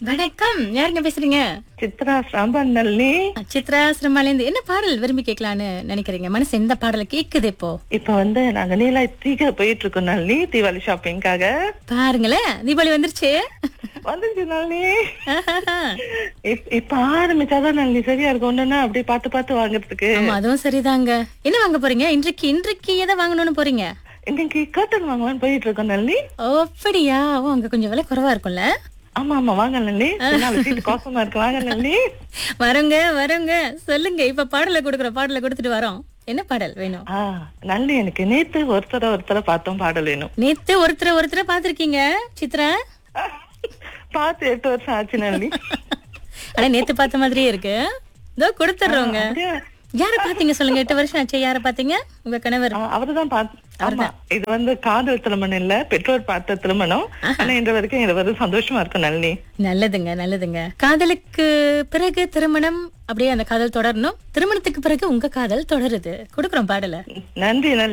வணக்கம் யாருங்க பேசுறீங்க சித்ரா சாம்பநல்லி சித்ரா சிரமாலேந்து என்ன பாடல் விரும்பி கேட்கலான்னு நினைக்கிறீங்க மனசு எந்த பாடலை கேக்குது இப்போ இப்ப வந்து நாங்க நீலா தீக போயிட்டு இருக்கோம் நல்லி தீபாவளி ஷாப்பிங்காக பாருங்களேன் தீபாவளி வந்துருச்சு வந்துருச்சு நல்லி இப்- இப்ப ஆரம்பிச்சாதான் நல்லி சரியா இருக்கும் ஒண்ணுன்னா அப்படியே பார்த்து பார்த்து வாங்குறதுக்கு ஆமா அதுவும் சரிதாங்க என்ன வாங்க போறீங்க இன்றைக்கு இன்றைக்கு எதை வாங்கணும்னு போறீங்க இன்னைக்கு கர்டன் வாங்கலாம்னு போயிட்டு இருக்கோம் நல்லி ஓ அப்படியா ஓ அங்க கொஞ்சம் விலை குறைவா இருக்கும்ல ஆமா ஆமா வாங்க நல்லி நாலு சீட்டு கோசமா இருக்கு வாங்க நல்லி வரங்க வரங்க சொல்லுங்க இப்ப பாடலை கொடுக்குறோம் பாடலை கொடுத்துட்டு வரோம் என்ன பாடல் வேணும் ஆ நல்லி எனக்கு நேத்து ஒருத்தர ஒருத்தர பார்த்தோம் பாடல் வேணும் நேத்து ஒருத்தரை ஒருத்தரை பாத்திருக்கீங்க சித்ரா பார்த்து எட்டு வருஷம் ஆச்சு நல்லி ஆனா நேத்து பார்த்த மாதிரியே இருக்கு இதோ கொடுத்துடுறோங்க அப்படியே, யார பாத்தீங்க சொல்லுங்க எட்டு வருஷம் ஆச்சு யார பாத்தீங்க உங்க கணவர் ஆ, அவர்தான் பார்த்து ஆமா இது வந்து காதல் திருமணம் இல்ல பெற்றோர் பார்த்த திருமணம் ஆனா இன்று வரைக்கும் இது வந்து சந்தோஷமா இருக்கும் நல்லி நல்லதுங்க நல்லதுங்க காதலுக்கு பிறகு திருமணம் அப்படியே அந்த காதல் தொடரணும் திருமணத்துக்கு பிறகு உங்க காதல் தொடருது கொடுக்குறோம் பாடல நன்றி நல்லி